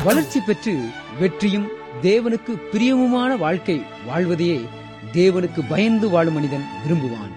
வளர்ச்சி பெற்று வெற்றியும் தேவனுக்கு பிரியமுமான வாழ்க்கை வாழ்வதையே தேவனுக்கு பயந்து வாழும் மனிதன் விரும்புவான்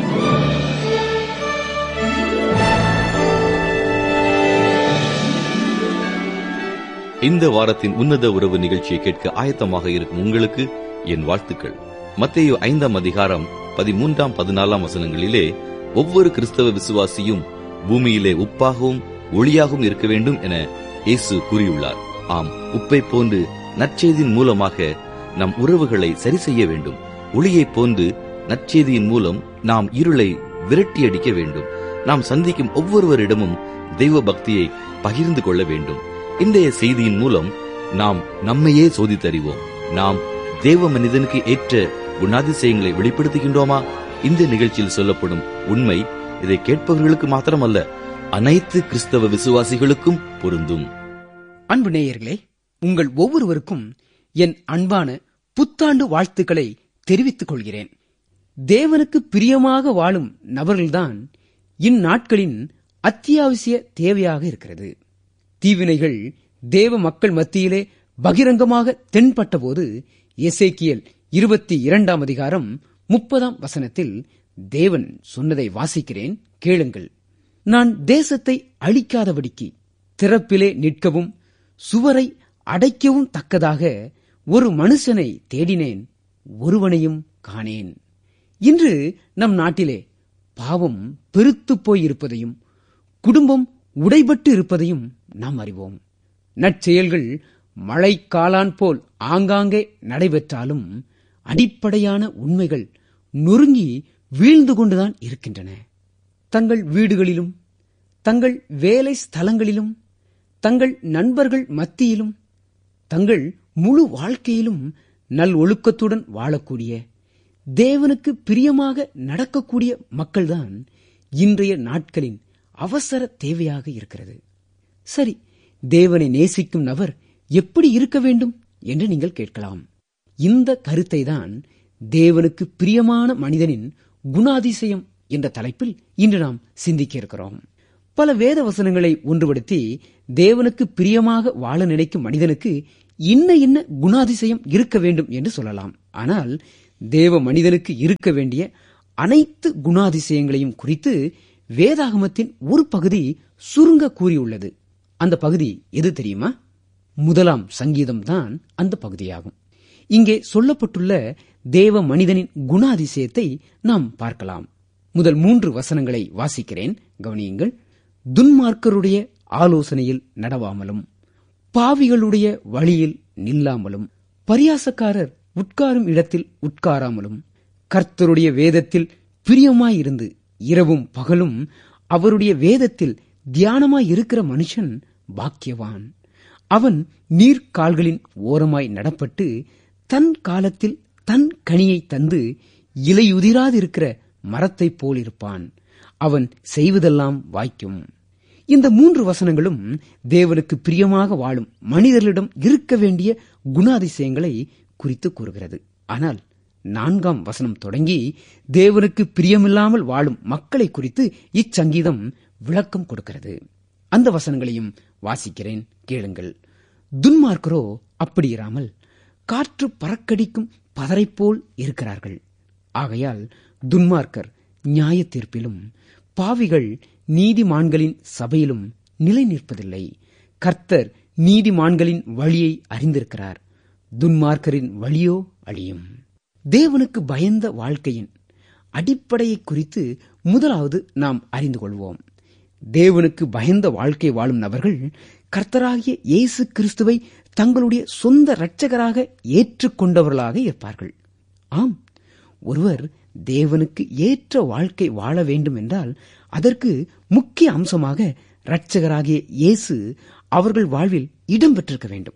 இந்த வாரத்தின் உன்னத உறவு நிகழ்ச்சியை கேட்க ஆயத்தமாக இருக்கும் உங்களுக்கு என் வாழ்த்துக்கள் மத்தேயு ஐந்தாம் அதிகாரம் பதிமூன்றாம் பதினாலாம் வசனங்களிலே ஒவ்வொரு கிறிஸ்தவ விசுவாசியும் பூமியிலே உப்பாகவும் ஒளியாகவும் இருக்க வேண்டும் என இயேசு கூறியுள்ளார் ஆம் உப்பை போன்று நற்செய்தியின் மூலமாக நம் உறவுகளை சரி செய்ய வேண்டும் ஒளியைப் போன்று நற்செய்தியின் மூலம் நாம் இருளை விரட்டியடிக்க வேண்டும் நாம் சந்திக்கும் ஒவ்வொருவரிடமும் தெய்வ பக்தியை பகிர்ந்து கொள்ள வேண்டும் இன்றைய செய்தியின் மூலம் நாம் நம்மையே சோதித்தறிவோம் நாம் தேவ மனிதனுக்கு ஏற்ற குணாதிசயங்களை வெளிப்படுத்துகின்றோமா இந்த நிகழ்ச்சியில் சொல்லப்படும் உண்மை இதை கேட்பவர்களுக்கு மாத்திரமல்ல அனைத்து கிறிஸ்தவ விசுவாசிகளுக்கும் பொருந்தும் அன்பு நேயர்களே உங்கள் ஒவ்வொருவருக்கும் என் அன்பான புத்தாண்டு வாழ்த்துக்களை தெரிவித்துக் கொள்கிறேன் தேவனுக்கு பிரியமாக வாழும் நபர்கள்தான் இந்நாட்களின் அத்தியாவசிய தேவையாக இருக்கிறது தீவினைகள் தேவ மக்கள் மத்தியிலே பகிரங்கமாக தென்பட்டபோது எசேக்கியல் இருபத்தி இரண்டாம் அதிகாரம் முப்பதாம் வசனத்தில் தேவன் சொன்னதை வாசிக்கிறேன் கேளுங்கள் நான் தேசத்தை அழிக்காதபடிக்கு திறப்பிலே நிற்கவும் சுவரை அடைக்கவும் தக்கதாக ஒரு மனுஷனை தேடினேன் ஒருவனையும் காணேன் இன்று நம் நாட்டிலே பாவம் பெருத்துப் போயிருப்பதையும் குடும்பம் உடைபட்டு இருப்பதையும் நாம் அறிவோம் நற்செயல்கள் மழை காளான் போல் ஆங்காங்கே நடைபெற்றாலும் அடிப்படையான உண்மைகள் நொறுங்கி வீழ்ந்து கொண்டுதான் இருக்கின்றன தங்கள் வீடுகளிலும் தங்கள் வேலை ஸ்தலங்களிலும் தங்கள் நண்பர்கள் மத்தியிலும் தங்கள் முழு வாழ்க்கையிலும் நல் ஒழுக்கத்துடன் வாழக்கூடிய தேவனுக்கு பிரியமாக நடக்கக்கூடிய மக்கள்தான் இன்றைய நாட்களின் அவசர தேவையாக இருக்கிறது சரி தேவனை நேசிக்கும் நபர் எப்படி இருக்க வேண்டும் என்று நீங்கள் கேட்கலாம் இந்த கருத்தை தான் தேவனுக்கு பிரியமான மனிதனின் குணாதிசயம் என்ற தலைப்பில் இன்று நாம் சிந்திக்க இருக்கிறோம் பல வேத வசனங்களை ஒன்றுபடுத்தி தேவனுக்கு பிரியமாக வாழ நினைக்கும் மனிதனுக்கு இன்ன இன்ன குணாதிசயம் இருக்க வேண்டும் என்று சொல்லலாம் ஆனால் தேவ மனிதனுக்கு இருக்க வேண்டிய அனைத்து குணாதிசயங்களையும் குறித்து வேதாகமத்தின் ஒரு பகுதி சுருங்க கூறியுள்ளது அந்த பகுதி எது தெரியுமா முதலாம் சங்கீதம் தான் அந்த பகுதியாகும் இங்கே சொல்லப்பட்டுள்ள தேவ மனிதனின் குணாதிசயத்தை நாம் பார்க்கலாம் முதல் மூன்று வசனங்களை வாசிக்கிறேன் கவனியுங்கள் துன்மார்க்கருடைய ஆலோசனையில் நடவாமலும் பாவிகளுடைய வழியில் நில்லாமலும் பரியாசக்காரர் உட்காரும் இடத்தில் உட்காராமலும் கர்த்தருடைய வேதத்தில் பிரியமாயிருந்து இரவும் பகலும் அவருடைய வேதத்தில் தியானமாயிருக்கிற மனுஷன் பாக்கியவான் அவன் நீர்க்கால்களின் ஓரமாய் நடப்பட்டு தன் காலத்தில் தன் கனியை தந்து இலையுதிராதிருக்கிற மரத்தைப் போலிருப்பான் அவன் செய்வதெல்லாம் வாய்க்கும் இந்த மூன்று வசனங்களும் தேவனுக்கு பிரியமாக வாழும் மனிதர்களிடம் இருக்க வேண்டிய குணாதிசயங்களை குறித்து கூறுகிறது ஆனால் நான்காம் வசனம் தொடங்கி தேவனுக்கு பிரியமில்லாமல் வாழும் மக்களை குறித்து இச்சங்கீதம் விளக்கம் கொடுக்கிறது அந்த வசனங்களையும் வாசிக்கிறேன் கேளுங்கள் துன்மார்க்கரோ அப்படி இராமல் காற்று பறக்கடிக்கும் பதரைப்போல் இருக்கிறார்கள் ஆகையால் துன்மார்க்கர் நியாய தீர்ப்பிலும் பாவிகள் நீதிமான்களின் சபையிலும் நிலை நிற்பதில்லை கர்த்தர் நீதிமான்களின் வழியை அறிந்திருக்கிறார் துன்மார்க்கரின் வழியோ அழியும் தேவனுக்கு பயந்த வாழ்க்கையின் அடிப்படையை குறித்து முதலாவது நாம் அறிந்து கொள்வோம் தேவனுக்கு பயந்த வாழ்க்கை வாழும் நபர்கள் கர்த்தராகிய இயேசு கிறிஸ்துவை தங்களுடைய சொந்த இரட்சகராக ஏற்றுக்கொண்டவர்களாக இருப்பார்கள் ஆம் ஒருவர் தேவனுக்கு ஏற்ற வாழ்க்கை வாழ வேண்டும் என்றால் அதற்கு முக்கிய அம்சமாக இரட்சகராகிய இயேசு அவர்கள் வாழ்வில் இடம் பெற்றிருக்க வேண்டும்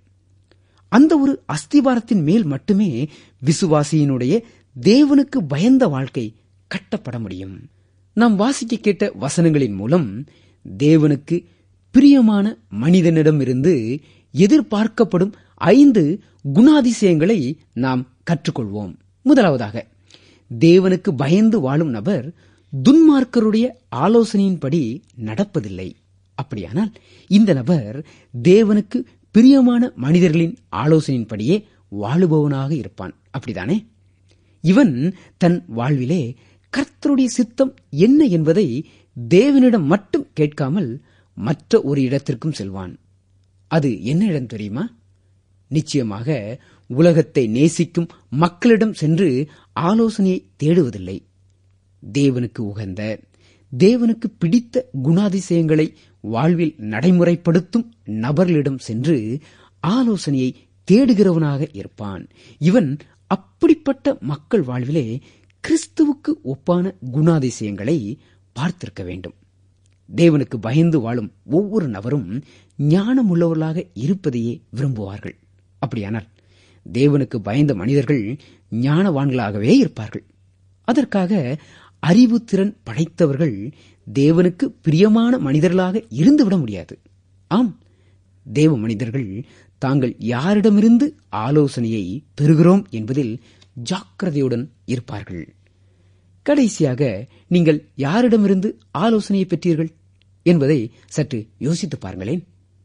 அந்த ஒரு அஸ்திபாரத்தின் மேல் மட்டுமே விசுவாசியினுடைய தேவனுக்கு பயந்த வாழ்க்கை கட்டப்பட முடியும் நாம் வாசிக்க கேட்ட வசனங்களின் மூலம் தேவனுக்கு பிரியமான மனிதனிடமிருந்து எதிர்பார்க்கப்படும் ஐந்து குணாதிசயங்களை நாம் கற்றுக்கொள்வோம் முதலாவதாக தேவனுக்கு பயந்து வாழும் நபர் துன்மார்க்கருடைய ஆலோசனையின்படி நடப்பதில்லை அப்படியானால் இந்த நபர் தேவனுக்கு பிரியமான மனிதர்களின் ஆலோசனையின்படியே வாழுபவனாக இருப்பான் அப்படிதானே இவன் தன் வாழ்விலே கர்த்தருடைய சித்தம் என்ன என்பதை தேவனிடம் மட்டும் கேட்காமல் மற்ற ஒரு இடத்திற்கும் செல்வான் அது என்ன இடம் தெரியுமா நிச்சயமாக உலகத்தை நேசிக்கும் மக்களிடம் சென்று ஆலோசனையை தேடுவதில்லை தேவனுக்கு உகந்த தேவனுக்கு பிடித்த குணாதிசயங்களை வாழ்வில் நடைமுறைப்படுத்தும் நபர்களிடம் சென்று ஆலோசனையை தேடுகிறவனாக இருப்பான் இவன் அப்படிப்பட்ட மக்கள் வாழ்விலே கிறிஸ்துவுக்கு ஒப்பான குணாதிசயங்களை பார்த்திருக்க வேண்டும் தேவனுக்கு பயந்து வாழும் ஒவ்வொரு நபரும் ஞானமுள்ளவர்களாக இருப்பதையே விரும்புவார்கள் அப்படியானால் தேவனுக்கு பயந்த மனிதர்கள் ஞானவான்களாகவே இருப்பார்கள் அதற்காக அறிவுத்திறன் படைத்தவர்கள் தேவனுக்கு பிரியமான மனிதர்களாக இருந்துவிட முடியாது ஆம் தேவ மனிதர்கள் தாங்கள் யாரிடமிருந்து ஆலோசனையை பெறுகிறோம் என்பதில் ஜாக்கிரதையுடன் இருப்பார்கள் கடைசியாக நீங்கள் யாரிடமிருந்து ஆலோசனையை பெற்றீர்கள் என்பதை சற்று யோசித்து பாருங்களேன்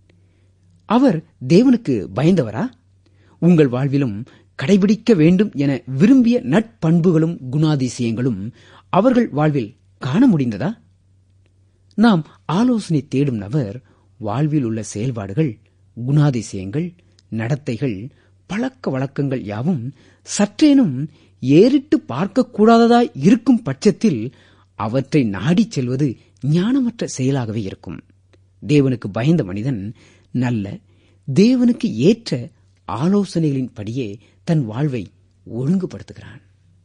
அவர் தேவனுக்கு பயந்தவரா உங்கள் வாழ்விலும் கடைபிடிக்க வேண்டும் என விரும்பிய நட்பண்புகளும் குணாதிசயங்களும் அவர்கள் வாழ்வில் காண முடிந்ததா நாம் ஆலோசனை தேடும் நபர் வாழ்வில் உள்ள செயல்பாடுகள் குணாதிசயங்கள் நடத்தைகள் பழக்க வழக்கங்கள் யாவும் சற்றேனும் ஏறிட்டு பார்க்கக்கூடாததாய் இருக்கும் பட்சத்தில் அவற்றை நாடிச் செல்வது ஞானமற்ற செயலாகவே இருக்கும் தேவனுக்கு பயந்த மனிதன் நல்ல தேவனுக்கு ஏற்ற ஆலோசனைகளின் படியே தன் வாழ்வை ஒழுங்குபடுத்துகிறான்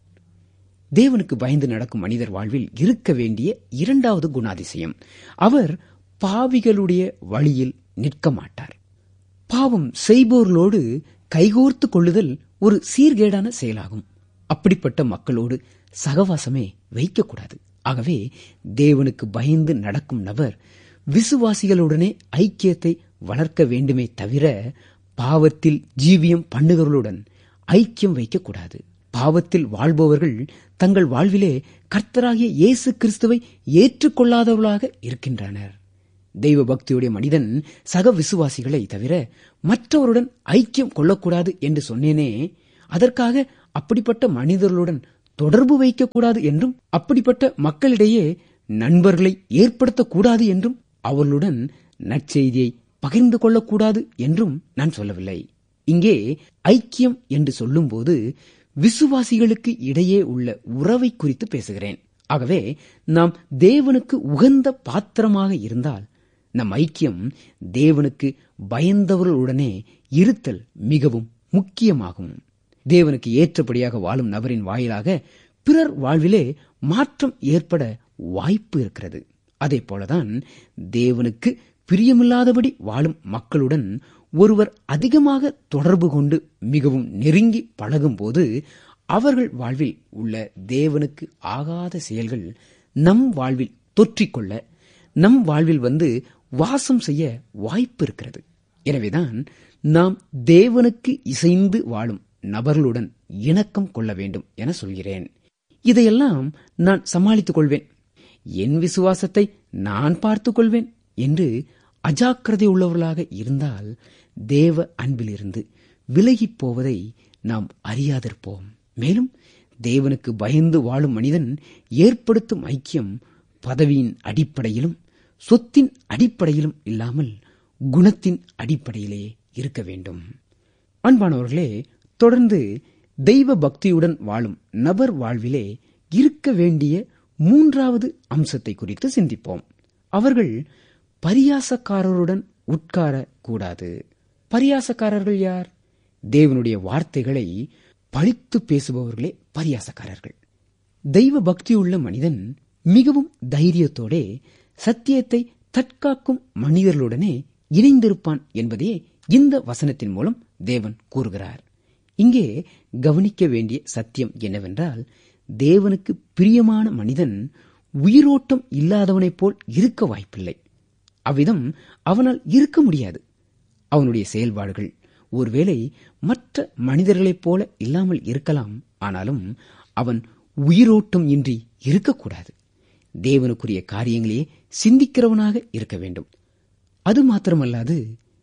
தேவனுக்கு பயந்து நடக்கும் மனிதர் வாழ்வில் இருக்க வேண்டிய இரண்டாவது குணாதிசயம் அவர் பாவிகளுடைய வழியில் நிற்க மாட்டார் பாவம் செய்போர்களோடு கைகோர்த்து கொள்ளுதல் ஒரு சீர்கேடான செயலாகும் அப்படிப்பட்ட மக்களோடு சகவாசமே வைக்கக்கூடாது ஆகவே தேவனுக்கு பயந்து நடக்கும் நபர் விசுவாசிகளுடனே ஐக்கியத்தை வளர்க்க வேண்டுமே தவிர பாவத்தில் ஜீவியம் பண்ணுகிறவர்களுடன் ஐக்கியம் வைக்கக்கூடாது பாவத்தில் வாழ்பவர்கள் தங்கள் வாழ்விலே கர்த்தராகிய இயேசு கிறிஸ்துவை ஏற்றுக்கொள்ளாதவர்களாக இருக்கின்றனர் தெய்வ பக்தியுடைய மனிதன் சக விசுவாசிகளை தவிர மற்றவருடன் ஐக்கியம் கொள்ளக்கூடாது என்று சொன்னேனே அதற்காக அப்படிப்பட்ட மனிதர்களுடன் தொடர்பு வைக்கக்கூடாது என்றும் அப்படிப்பட்ட மக்களிடையே நண்பர்களை ஏற்படுத்தக்கூடாது என்றும் அவர்களுடன் நற்செய்தியை பகிர்ந்து கொள்ளக்கூடாது என்றும் நான் சொல்லவில்லை இங்கே ஐக்கியம் என்று சொல்லும்போது விசுவாசிகளுக்கு இடையே உள்ள உறவை குறித்து பேசுகிறேன் ஆகவே நாம் தேவனுக்கு உகந்த பாத்திரமாக இருந்தால் நம் ஐக்கியம் தேவனுக்கு பயந்தவர்களுடனே இருத்தல் மிகவும் முக்கியமாகும் தேவனுக்கு ஏற்றபடியாக வாழும் நபரின் வாயிலாக பிறர் வாழ்விலே மாற்றம் ஏற்பட வாய்ப்பு இருக்கிறது அதே போலதான் தேவனுக்கு பிரியமில்லாதபடி வாழும் மக்களுடன் ஒருவர் அதிகமாக தொடர்பு கொண்டு மிகவும் நெருங்கி பழகும்போது அவர்கள் வாழ்வில் உள்ள தேவனுக்கு ஆகாத செயல்கள் நம் வாழ்வில் தொற்றிக்கொள்ள நம் வாழ்வில் வந்து வாசம் செய்ய வாய்ப்பு இருக்கிறது எனவேதான் நாம் தேவனுக்கு இசைந்து வாழும் நபர்களுடன் இணக்கம் கொள்ள வேண்டும் என சொல்கிறேன் இதையெல்லாம் நான் சமாளித்துக் கொள்வேன் என் விசுவாசத்தை நான் பார்த்துக் கொள்வேன் என்று அஜாக்கிரதை உள்ளவர்களாக இருந்தால் தேவ அன்பிலிருந்து விலகிப் போவதை நாம் அறியாதிருப்போம் மேலும் தேவனுக்கு பயந்து வாழும் மனிதன் ஏற்படுத்தும் ஐக்கியம் பதவியின் அடிப்படையிலும் சொத்தின் அடிப்படையிலும் இல்லாமல் குணத்தின் அடிப்படையிலே இருக்க வேண்டும் அன்பானவர்களே தொடர்ந்து தெய்வ பக்தியுடன் வாழும் நபர் வாழ்விலே இருக்க வேண்டிய மூன்றாவது அம்சத்தை குறித்து சிந்திப்போம் அவர்கள் பரியாசக்காரருடன் உட்கார கூடாது பரியாசக்காரர்கள் யார் தேவனுடைய வார்த்தைகளை பழித்து பேசுபவர்களே பரியாசக்காரர்கள் தெய்வ பக்தியுள்ள மனிதன் மிகவும் தைரியத்தோட சத்தியத்தை தற்காக்கும் மனிதர்களுடனே இணைந்திருப்பான் என்பதையே இந்த வசனத்தின் மூலம் தேவன் கூறுகிறார் இங்கே கவனிக்க வேண்டிய சத்தியம் என்னவென்றால் தேவனுக்கு பிரியமான மனிதன் உயிரோட்டம் இல்லாதவனைப் போல் இருக்க வாய்ப்பில்லை அவ்விதம் அவனால் இருக்க முடியாது அவனுடைய செயல்பாடுகள் ஒருவேளை மற்ற மனிதர்களைப் போல இல்லாமல் இருக்கலாம் ஆனாலும் அவன் உயிரோட்டம் இன்றி இருக்கக்கூடாது தேவனுக்குரிய காரியங்களையே சிந்திக்கிறவனாக இருக்க வேண்டும் அது மாத்திரமல்லாது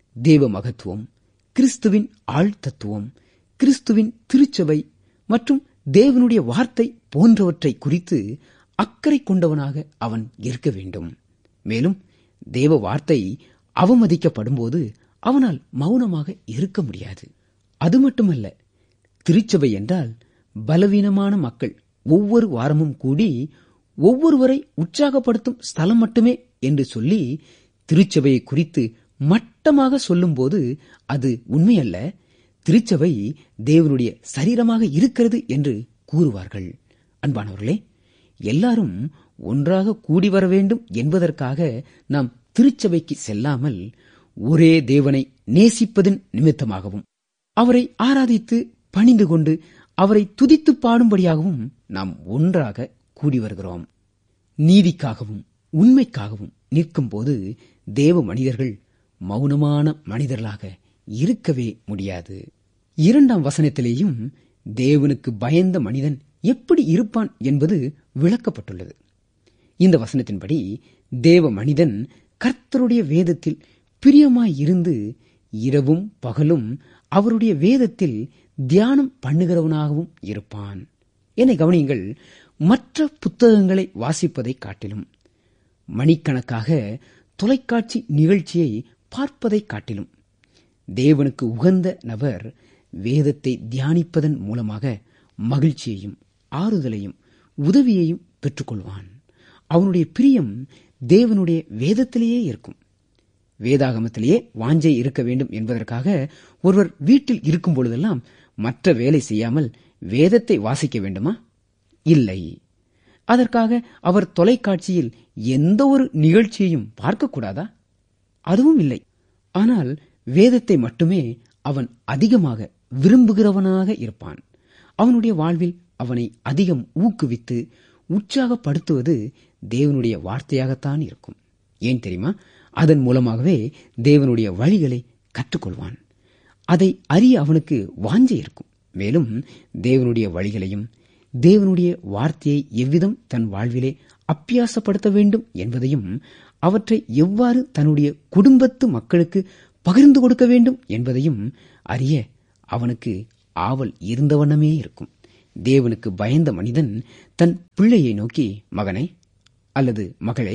தேவ மகத்துவம் கிறிஸ்துவின் ஆழ்தத்துவம் கிறிஸ்துவின் திருச்சபை மற்றும் தேவனுடைய வார்த்தை போன்றவற்றை குறித்து அக்கறை கொண்டவனாக அவன் இருக்க வேண்டும் மேலும் தேவ வார்த்தை அவமதிக்கப்படும்போது அவனால் மௌனமாக இருக்க முடியாது அது மட்டுமல்ல திருச்சபை என்றால் பலவீனமான மக்கள் ஒவ்வொரு வாரமும் கூடி ஒவ்வொருவரை உற்சாகப்படுத்தும் ஸ்தலம் மட்டுமே என்று சொல்லி திருச்சபையை குறித்து மட்டமாக சொல்லும்போது அது உண்மையல்ல திருச்சபை தேவனுடைய சரீரமாக இருக்கிறது என்று கூறுவார்கள் அன்பானவர்களே எல்லாரும் ஒன்றாக கூடி வர வேண்டும் என்பதற்காக நாம் திருச்சபைக்கு செல்லாமல் ஒரே தேவனை நேசிப்பதன் நிமித்தமாகவும் அவரை ஆராதித்து பணிந்து கொண்டு அவரை துதித்து பாடும்படியாகவும் நாம் ஒன்றாக கூடி வருகிறோம் நீதிக்காகவும் உண்மைக்காகவும் நிற்கும்போது தேவ மனிதர்கள் மௌனமான மனிதர்களாக இருக்கவே முடியாது இரண்டாம் வசனத்திலேயும் தேவனுக்கு பயந்த மனிதன் எப்படி இருப்பான் என்பது விளக்கப்பட்டுள்ளது இந்த வசனத்தின்படி தேவ மனிதன் கர்த்தருடைய வேதத்தில் பிரியமாயிருந்து இரவும் பகலும் அவருடைய வேதத்தில் தியானம் பண்ணுகிறவனாகவும் இருப்பான் என்னை கவனியுங்கள் மற்ற புத்தகங்களை வாசிப்பதை காட்டிலும் மணிக்கணக்காக தொலைக்காட்சி நிகழ்ச்சியை பார்ப்பதை காட்டிலும் தேவனுக்கு உகந்த நபர் வேதத்தை தியானிப்பதன் மூலமாக மகிழ்ச்சியையும் ஆறுதலையும் உதவியையும் பெற்றுக்கொள்வான் அவனுடைய பிரியம் தேவனுடைய வேதத்திலேயே இருக்கும் வேதாகமத்திலேயே வாஞ்சை இருக்க வேண்டும் என்பதற்காக ஒருவர் வீட்டில் இருக்கும் பொழுதெல்லாம் மற்ற வேலை செய்யாமல் வேதத்தை வாசிக்க வேண்டுமா இல்லை அதற்காக அவர் தொலைக்காட்சியில் எந்த ஒரு நிகழ்ச்சியையும் பார்க்கக்கூடாதா அதுவும் இல்லை ஆனால் வேதத்தை மட்டுமே அவன் அதிகமாக விரும்புகிறவனாக இருப்பான் அவனுடைய வாழ்வில் அவனை அதிகம் ஊக்குவித்து உற்சாகப்படுத்துவது தேவனுடைய வார்த்தையாகத்தான் இருக்கும் ஏன் தெரியுமா அதன் மூலமாகவே தேவனுடைய வழிகளை கற்றுக்கொள்வான் அதை அறிய அவனுக்கு வாஞ்சை இருக்கும் மேலும் தேவனுடைய வழிகளையும் தேவனுடைய வார்த்தையை எவ்விதம் தன் வாழ்விலே அப்பியாசப்படுத்த வேண்டும் என்பதையும் அவற்றை எவ்வாறு தன்னுடைய குடும்பத்து மக்களுக்கு பகிர்ந்து கொடுக்க வேண்டும் என்பதையும் அறிய அவனுக்கு ஆவல் இருந்தவண்ணமே இருக்கும் தேவனுக்கு பயந்த மனிதன் தன் பிள்ளையை நோக்கி மகனே அல்லது மகளே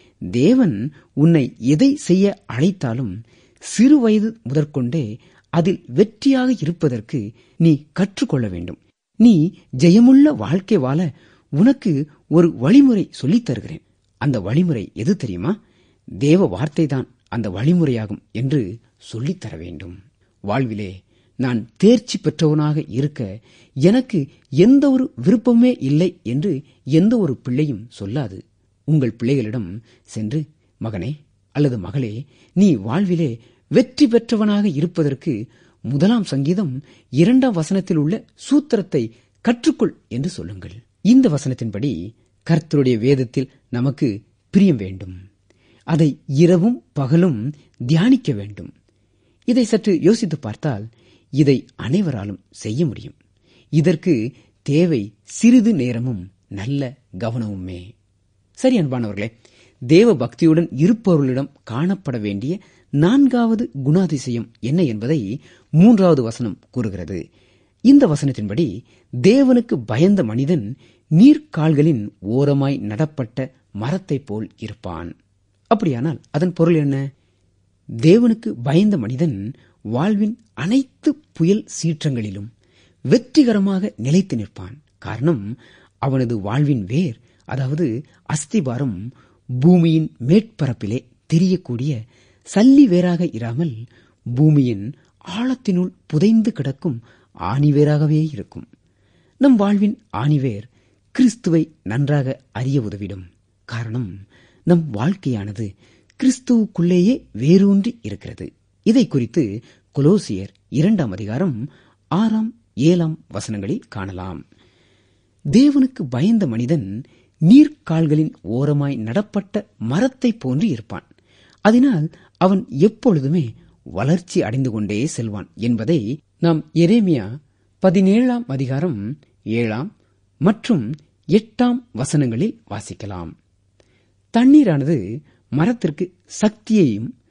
தேவன் உன்னை எதை செய்ய அழைத்தாலும் சிறு வயது முதற்கொண்டே அதில் வெற்றியாக இருப்பதற்கு நீ கற்றுக்கொள்ள வேண்டும் நீ ஜெயமுள்ள வாழ்க்கை வாழ உனக்கு ஒரு வழிமுறை சொல்லித் தருகிறேன் அந்த வழிமுறை எது தெரியுமா தேவ வார்த்தைதான் அந்த வழிமுறையாகும் என்று சொல்லித் தர வேண்டும் வாழ்விலே நான் தேர்ச்சி பெற்றவனாக இருக்க எனக்கு எந்த ஒரு விருப்பமே இல்லை என்று எந்த ஒரு பிள்ளையும் சொல்லாது உங்கள் பிள்ளைகளிடம் சென்று மகனே அல்லது மகளே நீ வாழ்விலே வெற்றி பெற்றவனாக இருப்பதற்கு முதலாம் சங்கீதம் இரண்டாம் வசனத்தில் உள்ள சூத்திரத்தை கற்றுக்கொள் என்று சொல்லுங்கள் இந்த வசனத்தின்படி கர்த்தருடைய வேதத்தில் நமக்கு பிரியம் வேண்டும் அதை இரவும் பகலும் தியானிக்க வேண்டும் இதை சற்று யோசித்து பார்த்தால் இதை அனைவராலும் செய்ய முடியும் இதற்கு தேவை சிறிது நேரமும் நல்ல கவனமுமே சரி அன்பானவர்களே தேவ பக்தியுடன் இருப்பவர்களிடம் காணப்பட வேண்டிய நான்காவது குணாதிசயம் என்ன என்பதை மூன்றாவது வசனம் கூறுகிறது இந்த வசனத்தின்படி தேவனுக்கு பயந்த மனிதன் நீர்க்கால்களின் ஓரமாய் நடப்பட்ட மரத்தைப் போல் இருப்பான் அப்படியானால் அதன் பொருள் என்ன தேவனுக்கு பயந்த மனிதன் வாழ்வின் அனைத்து புயல் சீற்றங்களிலும் வெற்றிகரமாக நிலைத்து நிற்பான் காரணம் அவனது வாழ்வின் வேர் அதாவது அஸ்திபாரம் பூமியின் மேற்பரப்பிலே தெரியக்கூடிய சல்லி வேராக இராமல் பூமியின் ஆழத்தினுள் புதைந்து கிடக்கும் ஆணிவேராகவே இருக்கும் நம் வாழ்வின் ஆணிவேர் கிறிஸ்துவை நன்றாக அறிய உதவிடும் காரணம் நம் வாழ்க்கையானது கிறிஸ்துவுக்குள்ளேயே வேரூன்றி இருக்கிறது இதை குறித்து கொலோசியர் இரண்டாம் அதிகாரம் ஆறாம் ஏழாம் வசனங்களில் காணலாம் தேவனுக்கு பயந்த மனிதன் நீர்க்கால்களின் ஓரமாய் நடப்பட்ட மரத்தைப் போன்று இருப்பான் அதனால் அவன் எப்பொழுதுமே வளர்ச்சி அடைந்து கொண்டே செல்வான் என்பதை நாம் எரேமியா பதினேழாம் அதிகாரம் ஏழாம் மற்றும் எட்டாம் வசனங்களில் வாசிக்கலாம் தண்ணீரானது மரத்திற்கு சக்தியையும்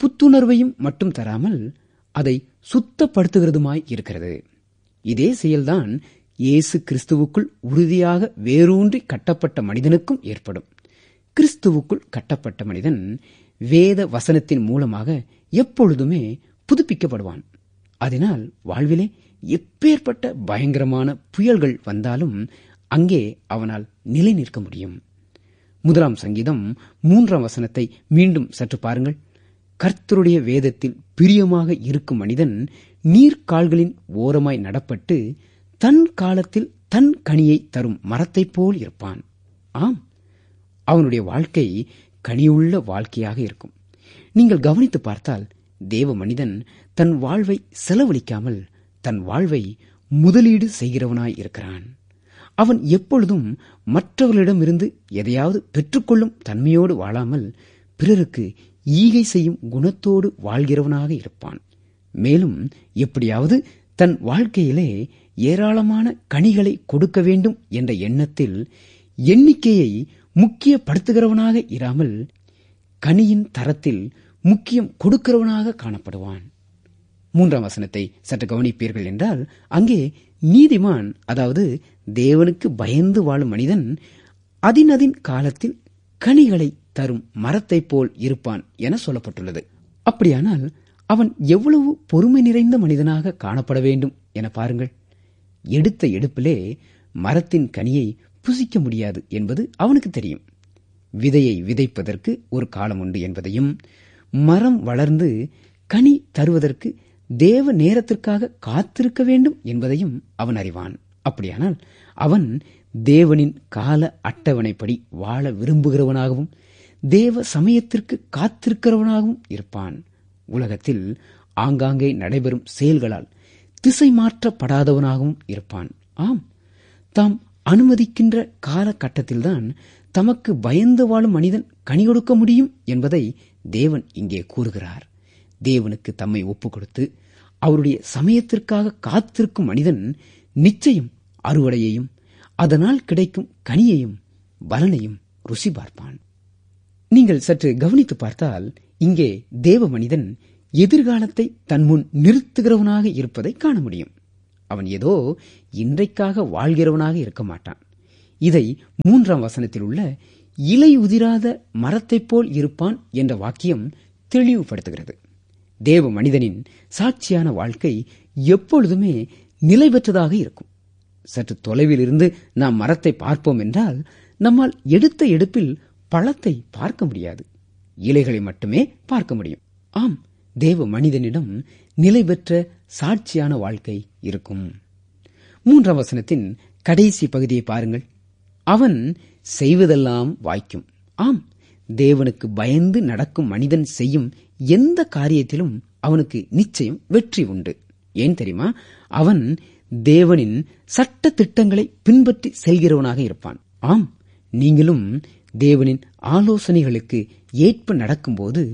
புத்துணர்வையும் மட்டும் தராமல் அதை சுத்தப்படுத்துகிறதுமாய் இருக்கிறது இதே செயல்தான் இயேசு கிறிஸ்துவுக்குள் உறுதியாக வேரூன்றி கட்டப்பட்ட மனிதனுக்கும் ஏற்படும் கிறிஸ்துவுக்குள் கட்டப்பட்ட மனிதன் வேத வசனத்தின் மூலமாக எப்பொழுதுமே புதுப்பிக்கப்படுவான் அதனால் வாழ்விலே எப்பேற்பட்ட பயங்கரமான புயல்கள் வந்தாலும் அங்கே அவனால் நிலை நிற்க முடியும் முதலாம் சங்கீதம் மூன்றாம் வசனத்தை மீண்டும் சற்று பாருங்கள் கர்த்தருடைய வேதத்தில் பிரியமாக இருக்கும் மனிதன் நீர்க்கால்களின் ஓரமாய் நடப்பட்டு தன் காலத்தில் தன் கனியை தரும் மரத்தைப் போல் இருப்பான் ஆம் அவனுடைய வாழ்க்கை கனியுள்ள வாழ்க்கையாக இருக்கும் நீங்கள் கவனித்து பார்த்தால் தேவ மனிதன் தன் வாழ்வை செலவழிக்காமல் தன் வாழ்வை முதலீடு செய்கிறவனாய் இருக்கிறான் அவன் எப்பொழுதும் மற்றவர்களிடமிருந்து எதையாவது பெற்றுக்கொள்ளும் தன்மையோடு வாழாமல் பிறருக்கு ஈகை செய்யும் குணத்தோடு வாழ்கிறவனாக இருப்பான் மேலும் எப்படியாவது தன் வாழ்க்கையிலே ஏராளமான கனிகளை கொடுக்க வேண்டும் என்ற எண்ணத்தில் எண்ணிக்கையை முக்கியப்படுத்துகிறவனாக இராமல் கனியின் தரத்தில் முக்கியம் கொடுக்கிறவனாக காணப்படுவான் மூன்றாம் வசனத்தை சற்று கவனிப்பீர்கள் என்றால் அங்கே நீதிமான் அதாவது தேவனுக்கு பயந்து வாழும் மனிதன் அதினதின் காலத்தில் கனிகளை தரும் மரத்தைப் போல் இருப்பான் என சொல்லப்பட்டுள்ளது அப்படியானால் அவன் எவ்வளவு பொறுமை நிறைந்த மனிதனாக காணப்பட வேண்டும் என பாருங்கள் எடுத்த எடுப்பிலே மரத்தின் கனியை புசிக்க முடியாது என்பது அவனுக்கு தெரியும் விதையை விதைப்பதற்கு ஒரு காலம் உண்டு என்பதையும் மரம் வளர்ந்து கனி தருவதற்கு தேவ நேரத்திற்காக காத்திருக்க வேண்டும் என்பதையும் அவன் அறிவான் அப்படியானால் அவன் தேவனின் கால அட்டவணைப்படி வாழ விரும்புகிறவனாகவும் தேவ சமயத்திற்கு காத்திருக்கிறவனாகவும் இருப்பான் உலகத்தில் ஆங்காங்கே நடைபெறும் செயல்களால் திசை மாற்றப்படாதவனாகவும் இருப்பான் ஆம் தாம் அனுமதிக்கின்ற காலகட்டத்தில்தான் தமக்கு பயந்து வாழும் மனிதன் கனி கொடுக்க முடியும் என்பதை தேவன் இங்கே கூறுகிறார் தேவனுக்கு தம்மை ஒப்புக் கொடுத்து அவருடைய சமயத்திற்காக காத்திருக்கும் மனிதன் நிச்சயம் அறுவடையையும் அதனால் கிடைக்கும் கனியையும் பலனையும் ருசி பார்ப்பான் நீங்கள் சற்று கவனித்து பார்த்தால் இங்கே தேவ மனிதன் எதிர்காலத்தை தன் முன் நிறுத்துகிறவனாக இருப்பதை காண முடியும் அவன் ஏதோ இன்றைக்காக வாழ்கிறவனாக இருக்க மாட்டான் இதை மூன்றாம் வசனத்தில் உள்ள இலை உதிராத மரத்தைப் போல் இருப்பான் என்ற வாக்கியம் தெளிவுபடுத்துகிறது தேவ மனிதனின் சாட்சியான வாழ்க்கை எப்பொழுதுமே நிலை பெற்றதாக இருக்கும் சற்று தொலைவில் இருந்து நாம் மரத்தை பார்ப்போம் என்றால் நம்மால் எடுத்த எடுப்பில் பழத்தை பார்க்க முடியாது இலைகளை மட்டுமே பார்க்க முடியும் ஆம் தேவ மனிதனிடம் நிலை பெற்ற சாட்சியான வாழ்க்கை இருக்கும் மூன்றாம் வசனத்தின் கடைசி பகுதியை பாருங்கள் அவன் செய்வதெல்லாம் வாய்க்கும் ஆம் தேவனுக்கு பயந்து நடக்கும் மனிதன் செய்யும் எந்த காரியத்திலும் அவனுக்கு நிச்சயம் வெற்றி உண்டு ஏன் தெரியுமா அவன் தேவனின் சட்ட திட்டங்களை பின்பற்றி செல்கிறவனாக இருப்பான் ஆம் நீங்களும் தேவனின் ஆலோசனைகளுக்கு ஏற்ப நடக்கும்போது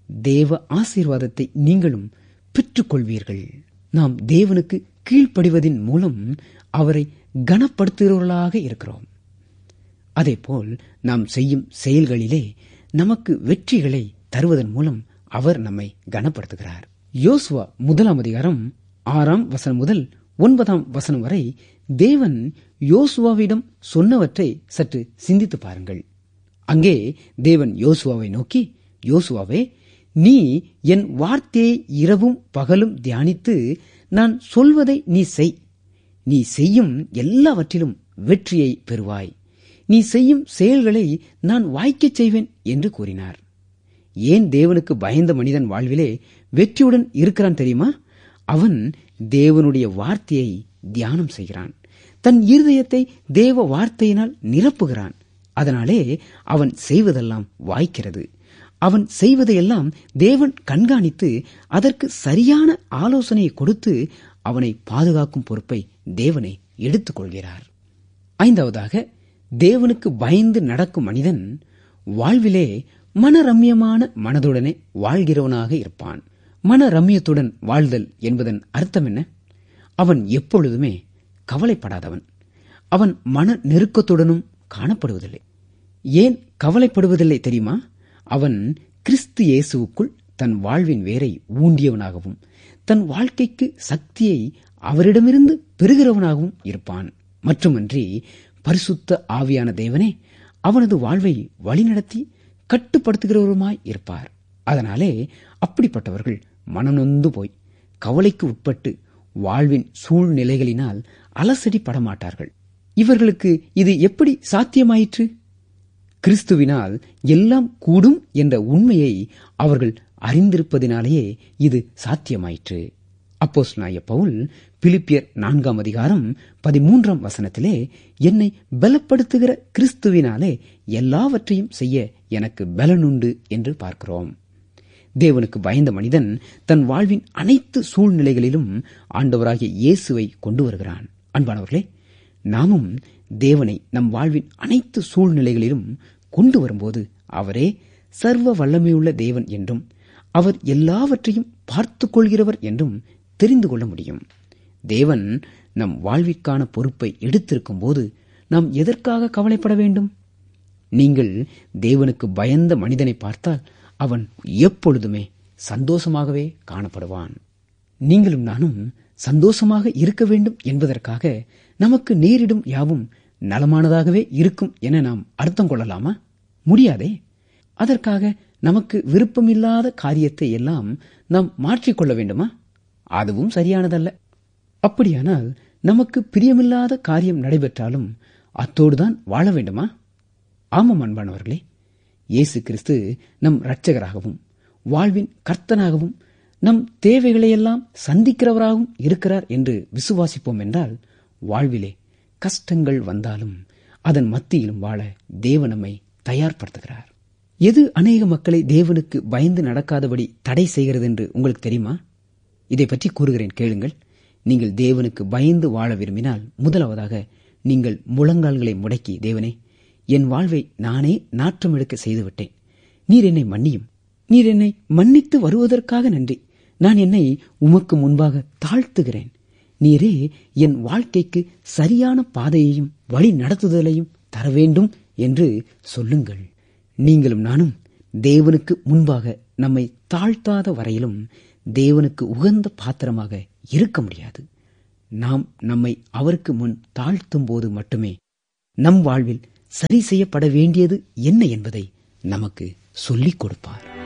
தேவ ஆசீர்வாதத்தை நீங்களும் பெற்றுக்கொள்வீர்கள் நாம் தேவனுக்கு கீழ்ப்படிவதின் மூலம் அவரை கனப்படுத்துகிறவர்களாக இருக்கிறோம் அதேபோல் நாம் செய்யும் செயல்களிலே நமக்கு வெற்றிகளை தருவதன் மூலம் அவர் நம்மை கனப்படுத்துகிறார் யோசுவா முதலாம் அதிகாரம் ஆறாம் வசனம் முதல் ஒன்பதாம் வசனம் வரை தேவன் யோசுவாவிடம் சொன்னவற்றை சற்று சிந்தித்து பாருங்கள் அங்கே தேவன் யோசுவாவை நோக்கி யோசுவாவே நீ என் வார்த்தையை இரவும் பகலும் தியானித்து நான் சொல்வதை நீ செய் நீ செய்யும் எல்லாவற்றிலும் வெற்றியை பெறுவாய் நீ செய்யும் செயல்களை நான் வாய்க்கச் செய்வேன் என்று கூறினார் ஏன் தேவனுக்கு பயந்த மனிதன் வாழ்விலே வெற்றியுடன் இருக்கிறான் தெரியுமா அவன் தேவனுடைய வார்த்தையை தியானம் செய்கிறான் தன் இருதயத்தை தேவ வார்த்தையினால் நிரப்புகிறான் அதனாலே அவன் செய்வதெல்லாம் வாய்க்கிறது அவன் செய்வதையெல்லாம் தேவன் கண்காணித்து அதற்கு சரியான ஆலோசனையை கொடுத்து அவனை பாதுகாக்கும் பொறுப்பை தேவனை எடுத்துக் கொள்கிறார் ஐந்தாவதாக தேவனுக்கு பயந்து நடக்கும் மனிதன் வாழ்விலே மனரம்யமான மனதுடனே வாழ்கிறவனாக இருப்பான் மனரம்யத்துடன் வாழ்தல் என்பதன் அர்த்தம் என்ன அவன் எப்பொழுதுமே கவலைப்படாதவன் அவன் மன நெருக்கத்துடனும் காணப்படுவதில்லை ஏன் கவலைப்படுவதில்லை தெரியுமா அவன் கிறிஸ்து இயேசுவுக்குள் தன் வாழ்வின் வேரை ஊண்டியவனாகவும் தன் வாழ்க்கைக்கு சக்தியை அவரிடமிருந்து பெறுகிறவனாகவும் இருப்பான் மட்டுமன்றி பரிசுத்த ஆவியான தேவனே அவனது வாழ்வை வழிநடத்தி கட்டுப்படுத்துகிறவருமாய் இருப்பார் அதனாலே அப்படிப்பட்டவர்கள் மனநொந்து போய் கவலைக்கு உட்பட்டு வாழ்வின் சூழ்நிலைகளினால் அலசடி படமாட்டார்கள் இவர்களுக்கு இது எப்படி சாத்தியமாயிற்று கிறிஸ்துவினால் எல்லாம் கூடும் என்ற உண்மையை அவர்கள் அறிந்திருப்பதினாலேயே இது சாத்தியமாயிற்று அப்போஸ் நாய பவுல் பிலிப்பியர் நான்காம் அதிகாரம் பதிமூன்றாம் வசனத்திலே என்னை பலப்படுத்துகிற கிறிஸ்துவினாலே எல்லாவற்றையும் செய்ய எனக்கு பலனுண்டு என்று பார்க்கிறோம் தேவனுக்கு பயந்த மனிதன் தன் வாழ்வின் அனைத்து சூழ்நிலைகளிலும் ஆண்டவராகிய இயேசுவை கொண்டு வருகிறான் அன்பானவர்களே நாமும் தேவனை நம் வாழ்வின் அனைத்து சூழ்நிலைகளிலும் கொண்டு வரும்போது அவரே சர்வ வல்லமையுள்ள தேவன் என்றும் அவர் எல்லாவற்றையும் பார்த்துக் கொள்கிறவர் என்றும் தெரிந்து கொள்ள முடியும் தேவன் நம் வாழ்விற்கான பொறுப்பை எடுத்திருக்கும் போது நாம் எதற்காக கவலைப்பட வேண்டும் நீங்கள் தேவனுக்கு பயந்த மனிதனை பார்த்தால் அவன் எப்பொழுதுமே சந்தோஷமாகவே காணப்படுவான் நீங்களும் நானும் சந்தோஷமாக இருக்க வேண்டும் என்பதற்காக நமக்கு நேரிடும் யாவும் நலமானதாகவே இருக்கும் என நாம் அர்த்தம் கொள்ளலாமா முடியாதே அதற்காக நமக்கு விருப்பமில்லாத காரியத்தை எல்லாம் நாம் மாற்றிக்கொள்ள வேண்டுமா அதுவும் சரியானதல்ல அப்படியானால் நமக்கு பிரியமில்லாத காரியம் நடைபெற்றாலும் அத்தோடுதான் வாழ வேண்டுமா ஆமாம் அன்பானவர்களே இயேசு கிறிஸ்து நம் இரட்சகராகவும் வாழ்வின் கர்த்தனாகவும் நம் தேவைகளையெல்லாம் சந்திக்கிறவராகவும் இருக்கிறார் என்று விசுவாசிப்போம் என்றால் வாழ்விலே கஷ்டங்கள் வந்தாலும் அதன் மத்தியிலும் வாழ தேவ நம்மை தயார்படுத்துகிறார் எது அநேக மக்களை தேவனுக்கு பயந்து நடக்காதபடி தடை செய்கிறது என்று உங்களுக்கு தெரியுமா இதை பற்றி கூறுகிறேன் கேளுங்கள் நீங்கள் தேவனுக்கு பயந்து வாழ விரும்பினால் முதலாவதாக நீங்கள் முழங்கால்களை முடக்கி தேவனே என் வாழ்வை நானே நாற்றம் எடுக்க செய்துவிட்டேன் நீர் என்னை மன்னியும் நீர் என்னை மன்னித்து வருவதற்காக நன்றி நான் என்னை உமக்கு முன்பாக தாழ்த்துகிறேன் நீரே என் வாழ்க்கைக்கு சரியான பாதையையும் வழி நடத்துதலையும் தர வேண்டும் என்று சொல்லுங்கள் நீங்களும் நானும் தேவனுக்கு முன்பாக நம்மை தாழ்த்தாத வரையிலும் தேவனுக்கு உகந்த பாத்திரமாக இருக்க முடியாது நாம் நம்மை அவருக்கு முன் தாழ்த்தும் போது மட்டுமே நம் வாழ்வில் சரி செய்யப்பட வேண்டியது என்ன என்பதை நமக்கு சொல்லிக் கொடுப்பார்